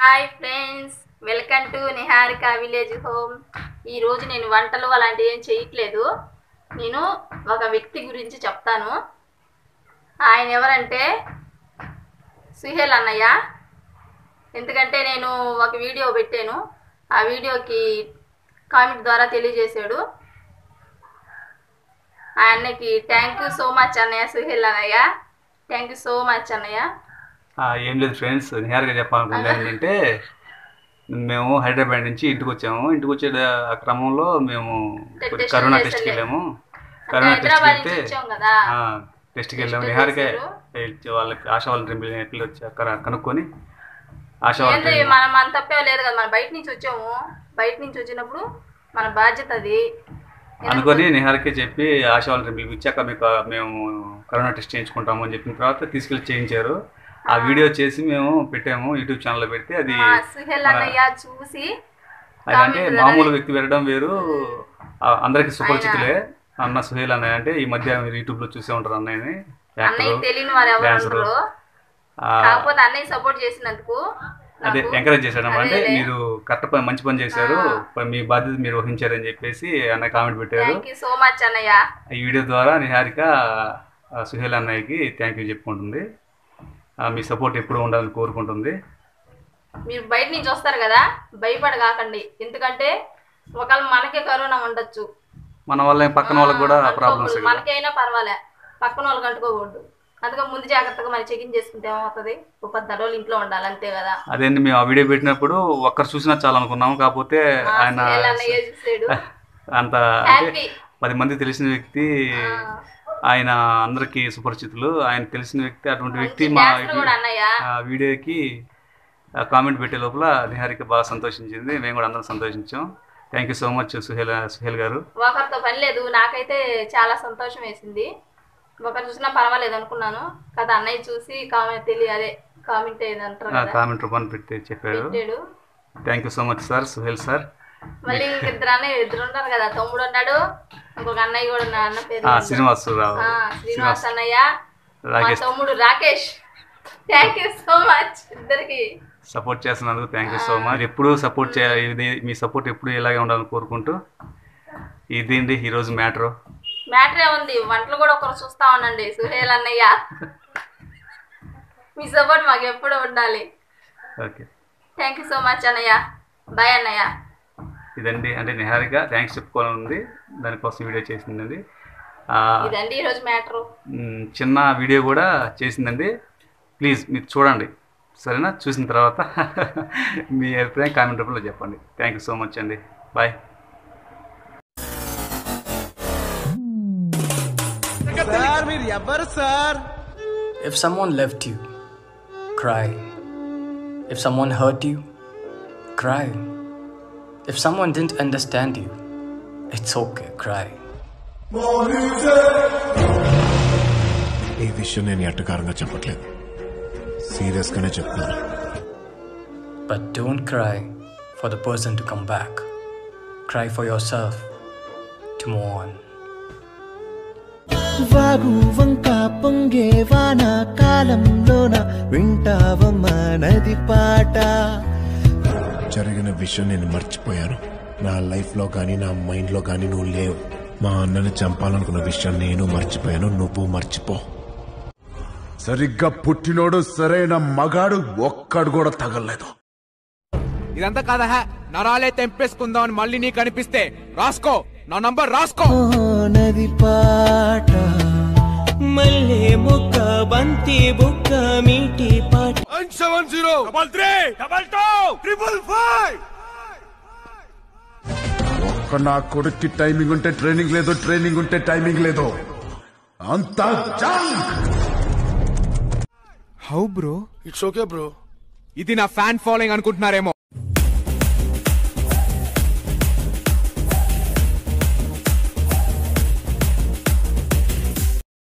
Hi friends welcome to Niharika village home ఈరోజు నేను వంటలు అలాంటివి ఏం చేయట్లేదు నేను ఒక వ్యక్తి గురించి చెప్తాను ఆయన ఎవరంటే సుహేల్ అన్నయ్య ఎందుకంటే నేను ఒక వీడియో పెట్టాను ఆ వీడియోకి కామెంట్ ద్వారా తెలియజేశాడు ఆ అన్నయ్యకి థ్యాంక్ యూ సో మచ్ అన్నయ్య సుహేల్ అన్నయ్య థ్యాంక్ యూ సో మచ్ అన్నయ్య ఆ, ఏం లేదు ఫ్రెండ్స్ నిహారిగా చెప్పాలనుకుంది ఏంటంటే మేము హైదరాబాద్ నుంచి ఇంటికి వచ్చాము ఇంటికి వచ్చే ఆ క్రమంలో మేము అంటే కొద్ది టెస్ట్ కరోనా చేసలే. టెస్ట్కి వెళ్ళాము అంటే కరోనా టెస్ట్కి హైదరాబాద్ వెళ్తే నుంచి వచ్చాం కదా ఆ, టెస్ట్కి వెళ్ళాము టెస్ట్ నిహారిక చేశారు. వాళ్ళకి ఆశా వాళ్ళని పిల్లలు వచ్చి అక్కడ కనుక్కొని ఆశా వాళ్ళ ఏంది మనం మన తప్పే లేదు కదా మనం బయట నుంచి వచ్చాము బయట నుంచి వచ్చినప్పుడు మన బాధ్యత అది అనుకొని నిహారికే చెప్పి ఆశా వాళ్ళని పిలిపించాక మీకు మేము కరోనా టెస్ట్ చేయించుకుంటాము అని చెప్పిన తర్వాత తీసుకెళ్ళి చేయించారు ఆ వీడియో చేసి మేము పెట్టాము యూట్యూబ్ ఛానల్లో పెడితే అది మా సుహేల్ అన్నయ్య చూసి అది అంటే మామూలు వ్యక్తి వెళ్ళడం వేరు ఆ, అందరికి సుపరిచితులే అన్న సుహేల్ అన్నయ్య అంటే ఈ మధ్య మీరు యూట్యూబ్ లో చూసే ఉంటారు అన్నయ్యని అన్నయ్య యాక్టర్ తెలియని వారు ఎవరు డాన్సరు. ఉండరు ఆ, కాకపోతే అన్నయ్య సపోర్ట్ చేసినందుకు అదే నాకు ఎంకరేజ్ చేశాడు అంటే అదేలే. మీరు కరెక్ట్ పని మంచి పని చేశారు ప- మీ బాధ్యత మీరు వహించారని చెప్పేసి అన్న కామెంట్ పెట్టారు థ్యాంక్ యూ సో మచ్ అన్నయ్య ఈ వీడియో ద్వారా నిహారిక ఆ, సుహేల్ అన్నయ్యకి థ్యాంక్ యూ చెప్పుకుంటుంది ఆ, మీ సపోర్ట్ ఎప్పుడు ఉండాలని కోరుకుంటుంది మీరు బయట నుంచి వస్తారు కదా భయపడ కాకండి ఎందుకంటే ఒకవేళ మనకే కరోనా ఉండొచ్చు మన వల్ల పక్కన వాళ్ళకి కూడా ప్రాబ్లమ్స్ అంటుకోకూడదు. మనకైనా పర్వాలే పక్కన వాళ్ళకి అంటుకోకూడదు అందుకే ముందు జాగ్రత్తగా మరి చెకింగ్ చేసుకుంటే ఏమవుతుంది ఒక పది రోజులు ఇంట్లో ఉండాలి అంతే కదా అదేంటి మేము ఆ వీడియో పెట్టినప్పుడు ఒక్కరు చూసినా చాలా అనుకున్నాము కాకపోతే ఆయన సుహేల్ అన్నయ్య చూసాడు అంత అంటే హ్యాపీ పది మంది తెలిసిన వ్యక్తి ఆయన అందరికీ సుపరిచితులు ఆయన తెలిసిన వ్యక్తి అటువంటి వ్యక్తి మా డాన్సర్ కూడా అన్నయ్య ఆ వీడియోకి కామెంట్ పెట్టే లోపల నిహారిక బాగా సంతోషించింది మేము కూడా అందరం సంతోషించాం thank you so much Suhel Suhel garu ఒకరితో పని లేదు నాకైతే చాలా సంతోషం వేసింది ఒకరు చూసినా పర్వాలేదు అనుకున్నాను కదా అన్నయ్య చూసి కామెంట్ తెలియ అదే కామెంట్ ఏదంటారు కదా కామెంట్ రూపాన్ని పెట్టి చెప్పాడు పెట్టాడు thank you so much sir Suhel sir మళ్ళీ ఇంక ఇద్దరు అన్నయ్య ఇద్దరు ఉన్నారు కదా తమ్ముడు ఉన్నాడు ఇంకొక అన్నయ్య కూడా ఉన్నా అన్న పేరు ఏంటో. శ్రీనివాసరావు ఆ, శ్రీనివాస్ అన్నయ్య మా రాకేష్ తమ్ముడు Rakesh thank you so much ఇద్దరికి సపోర్ట్ చేస్తున్నందుకు థ్యాంక్ యూ సో మచ్ ఎప్పుడు సపోర్ట్ చేయాలి ఇది మీ సపోర్ట్ ఎప్పుడు ఇలాగే ఉండాలని కోరుకుంటూ ఇదేంటి ఈరోజు మ్యాటర్ మ్యాటర్ ఏముంది వంటలు కూడా ఒకరు చూస్తా ఉండండి సుహేల్ అన్నయ్య మీ సపోర్ట్ మాకు ఎప్పుడు ఉండాలి okay thank you so much అన్నయ్య బాయ్ అన్నయ్య ఇదండి అంటే నిహారిక థ్యాంక్స్ చెప్పుకోవాలని ఉంది దానికోసం వీడియో చేసిందండి ఆ, ఇదండి ఈరోజు మ్యాటరు మ్, చిన్న వీడియో కూడా చేసిందండి ప్లీజ్ మీరు చూడండి సరేనా చూసిన తర్వాత మీ అభిప్రాయం కామెంట్ రూపంలో చెప్పండి థ్యాంక్ యూ సో మచ్ అండి బాయ్ సార్ మీరు ఎవరు sir If someone left you, cry. If someone hurt you, cry. If someone didn't understand you, it's okay, cry. ఈ విషయం నేను ఎట్టకారంగా చెప్పట్లేదు సీరియస్ గానే చెప్తున్నాను But don't cry for the person to come back. Cry for yourself to move on. వాగు వంక పొంగే వాన కాలంలోన వింటావమ్మా నది పాట జరిగిన విషయం నేను మర్చిపోయాను నా లైఫ్ లో కానీ నా మైండ్ లో కానీ నువ్వు లేవు మా అన్నని చంపాలనుకున్న విషయం నేను మర్చిపోయాను నువ్వు మర్చిపో సరిగ్గా పుట్టినోడు సరైన మగాడు ఒక్కడు కూడా తగలలేదు ఇదంతా కాదా నరాలే తెంపేసుకుందామని మళ్ళీ నీకు అనిపిస్తే రాసుకో నా నంబర్ రాసుకో ఓ నది పాట మల్లె ముక్క బంతి బుక్క మీటి పాట seven zero double three double two triple five ఒక్క నా కొడుక్కి టైమింగ్ ఉంటే ట్రైనింగ్ లేదు ట్రైనింగ్ ఉంటే టైమింగ్ లేదు అంతా junk how bro it's okay bro ఇది నా ఫ్యాన్ ఫాలోయింగ్ అనుకుంటున్నారేమో